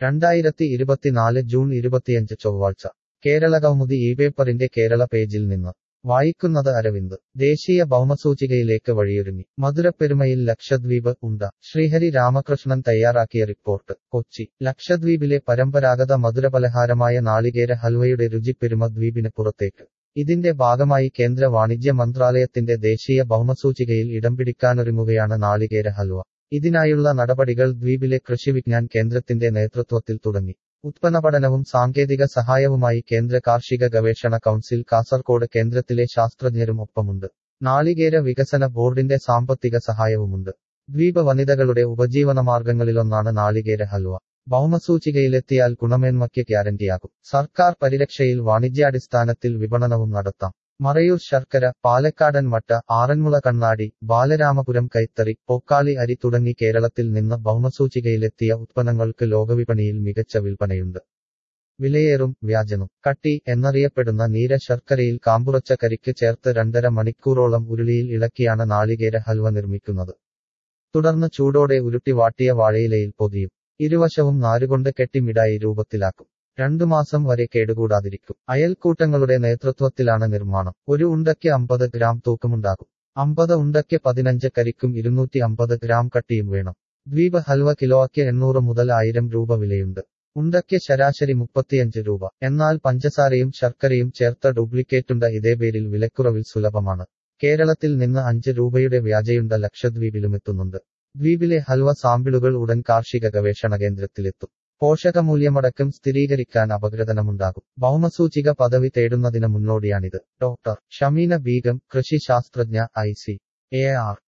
രണ്ടായിരത്തി ഇരുപത്തിനാല് ജൂൺ ഇരുപത്തിയഞ്ച് ചൊവ്വാഴ്ച കേരള കൗമുദി ഈ പേപ്പറിന്റെ കേരള പേജിൽ നിന്ന് വായിക്കുന്നത് അരവിന്ദ് ദേശീയ ഭൗമസൂചികയിലേക്ക് വഴിയൊരുങ്ങി മധുരപ്പെരുമയിൽ ലക്ഷദ്വീപ് ഉണ്ട ശ്രീഹരി രാമകൃഷ്ണൻ തയ്യാറാക്കിയ റിപ്പോർട്ട് കൊച്ചി ലക്ഷദ്വീപിലെ പരമ്പരാഗത മധുരപലഹാരമായ നാളികേര ഹൽവയുടെ രുചിപ്പെരുമ ദ്വീപിന് പുറത്തേക്ക് ഇതിന്റെ ഭാഗമായി കേന്ദ്ര വാണിജ്യ മന്ത്രാലയത്തിന്റെ ദേശീയ ഭൗമസൂചികയിൽ ഇടം പിടിക്കാനൊരുങ്ങുകയാണ് നാളികേര ഹൽവ ഇതിനായുള്ള നടപടികൾ ദ്വീപിലെ കൃഷിവിജ്ഞാൻ കേന്ദ്രത്തിന്റെ നേതൃത്വത്തിൽ തുടങ്ങി ഉത്പന്ന പഠനവും സാങ്കേതിക സഹായവുമായി കേന്ദ്ര കാർഷിക ഗവേഷണ കൗൺസിൽ കാസർകോട് കേന്ദ്രത്തിലെ ശാസ്ത്രജ്ഞരും ഒപ്പമുണ്ട് നാളികേര വികസന ബോർഡിന്റെ സാമ്പത്തിക സഹായവുമുണ്ട് ദ്വീപ് വനിതകളുടെ ഉപജീവനമാർഗങ്ങളിലൊന്നാണ് നാളികേര ഹൽവ ഭൗമസൂചികയിലെത്തിയാൽ ഗുണമേന്മയ്ക്ക് ഗ്യാരണ്ടിയാകും സർക്കാർ പരിരക്ഷയിൽ വാണിജ്യാടിസ്ഥാനത്തിൽ വിപണനവും നടത്താം മറയൂർ ശർക്കര പാലക്കാടൻ മട്ട ആറന്മുള കണ്ണാടി ബാലരാമപുരം കൈത്തറി പൊക്കാളി അരി തുടങ്ങി കേരളത്തിൽ നിന്ന് ഭൗമസൂചികയിലെത്തിയ ഉത്പന്നങ്ങൾക്ക് ലോകവിപണിയിൽ മികച്ച വിൽപ്പനയുണ്ട് വിലയേറും വ്യാജനും കട്ടി എന്നറിയപ്പെടുന്ന നീര ശർക്കരയിൽ കാമ്പുറച്ച കരിക്ക് ചേർത്ത് രണ്ടര മണിക്കൂറോളം ഉരുളിയിൽ ഇളക്കിയാണ് നാളികേര ഹൽവ നിർമ്മിക്കുന്നത് തുടർന്ന് ചൂടോടെ ഉരുട്ടി വാട്ടിയ വാഴയിലയിൽ പൊതിയും ഇരുവശവും നാരുകൊണ്ട് കെട്ടി മിഠായി രൂപത്തിലാക്കും രണ്ടു മാസം വരെ കേടുകൂടാതിരിക്കും അയൽക്കൂട്ടങ്ങളുടെ നേതൃത്വത്തിലാണ് നിർമ്മാണം ഒരു ഉണ്ടയ്ക്ക് അമ്പത് ഗ്രാം തൂക്കമുണ്ടാകും അമ്പത് ഉണ്ടയ്ക്ക് പതിനഞ്ച് കരിക്കും ഇരുന്നൂറ്റി അമ്പത് ഗ്രാം കട്ടിയും വേണം ദ്വീപ് ഹൽവ കിലോയ്ക്ക് എണ്ണൂറ് മുതൽ ആയിരം രൂപ വിലയുണ്ട് ഉണ്ടയ്ക്ക് ശരാശരി മുപ്പത്തിയഞ്ച് രൂപ എന്നാൽ പഞ്ചസാരയും ശർക്കരയും ചേർത്ത ഡ്യൂപ്ലിക്കേറ്റുണ്ട ഇതേ പേരിൽ വിലക്കുറവിൽ സുലഭമാണ് കേരളത്തിൽ നിന്ന് അഞ്ച് രൂപയുടെ വ്യാജയുണ്ട ലക്ഷദ്വീപിലും എത്തുന്നുണ്ട് ദ്വീപിലെ ഹൽവ സാമ്പിളുകൾ ഉടൻ കാർഷിക ഗവേഷണ കേന്ദ്രത്തിലെത്തും പോഷകമൂല്യമടക്കം സ്ഥിരീകരിക്കാൻ അപഗ്രഥനമുണ്ടാകും ഭൗമസൂചിക പദവി തേടുന്നതിന് മുന്നോടിയാണിത് ഡോക്ടർ ഷമീന ബീഗം കൃഷി ശാസ്ത്രജ്ഞ ഐ സി എ ആർ